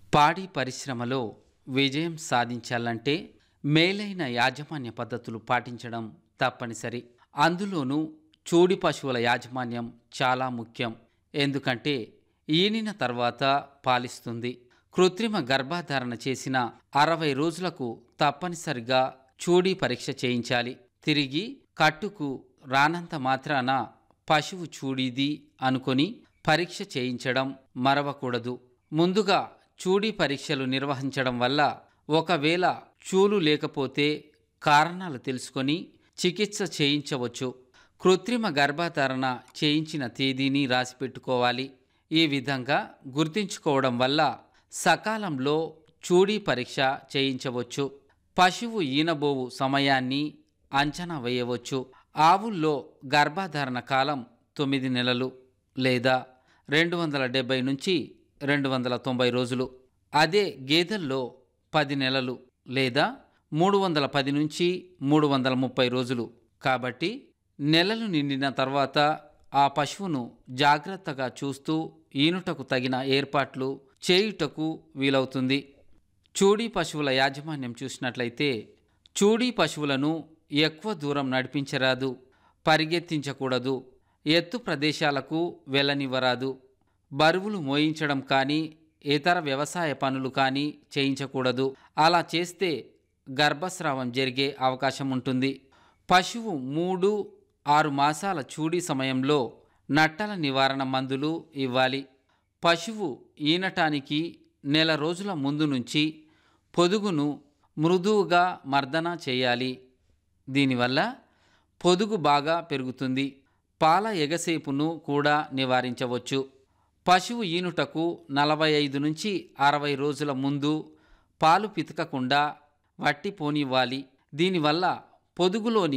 పాడి పరిశ్రమలో విజయం సాధించాలంటే మేలైన యాజమాన్య పద్ధతులు పాటించడం తప్పనిసరి అందులోనూ చూడి పశువుల యాజమాన్యం చాలా ముఖ్యం ఎందుకంటే ఈనిన తర్వాత పాలిస్తుంది కృత్రిమ గర్భధారణ చేసిన అరవై రోజులకు తప్పనిసరిగా చూడి పరీక్ష చేయించాలి తిరిగి కట్టుకు రానంత మాత్రాన పశువు చూడిది అనుకొని పరీక్ష చేయించడం మరవకూడదు ముందుగా చూడి పరీక్షలు నిర్వహించడం వల్ల ఒకవేళ చూలు లేకపోతే కారణాలు తెలుసుకొని చికిత్స చేయించవచ్చు కృత్రిమ గర్భధారణ చేయించిన తేదీని రాసిపెట్టుకోవాలి ఈ విధంగా గుర్తుంచుకోవడం వల్ల సకాలంలో చూడీ పరీక్ష చేయించవచ్చు పశువు ఈనబోవు సమయాన్ని అంచనా వేయవచ్చు ఆవుల్లో గర్భధారణ కాలం తొమ్మిది నెలలు లేదా రెండు వందల డెబ్బై నుంచి రెండు వందల తొంభై రోజులు అదే గేదెల్లో పది నెలలు లేదా మూడు వందల పది నుంచి మూడు వందల ముప్పై రోజులు కాబట్టి నెలలు నిండిన తర్వాత ఆ పశువును జాగ్రత్తగా చూస్తూ ఈనుటకు తగిన ఏర్పాట్లు చేయుటకు వీలవుతుంది చూడీ పశువుల యాజమాన్యం చూసినట్లయితే చూడీ పశువులను ఎక్కువ దూరం నడిపించరాదు పరిగెత్తించకూడదు ఎత్తు ప్రదేశాలకు వెళ్ళనివ్వరాదు బరువులు మోయించడం కానీ ఇతర వ్యవసాయ పనులు కానీ చేయించకూడదు అలా చేస్తే గర్భస్రావం జరిగే అవకాశం ఉంటుంది పశువు మూడు ఆరు మాసాల చూడి సమయంలో నట్టల నివారణ మందులు ఇవ్వాలి పశువు ఈనటానికి నెల రోజుల ముందు నుంచి పొదుగును మృదువుగా మర్దన చేయాలి దీనివల్ల పొదుగు బాగా పెరుగుతుంది పాల ఎగసేపును కూడా నివారించవచ్చు పశువు ఈనుటకు నలభై ఐదు నుంచి అరవై రోజుల ముందు పాలు పితకకుండా వట్టి పోనివ్వాలి దీనివల్ల పొదుగులోని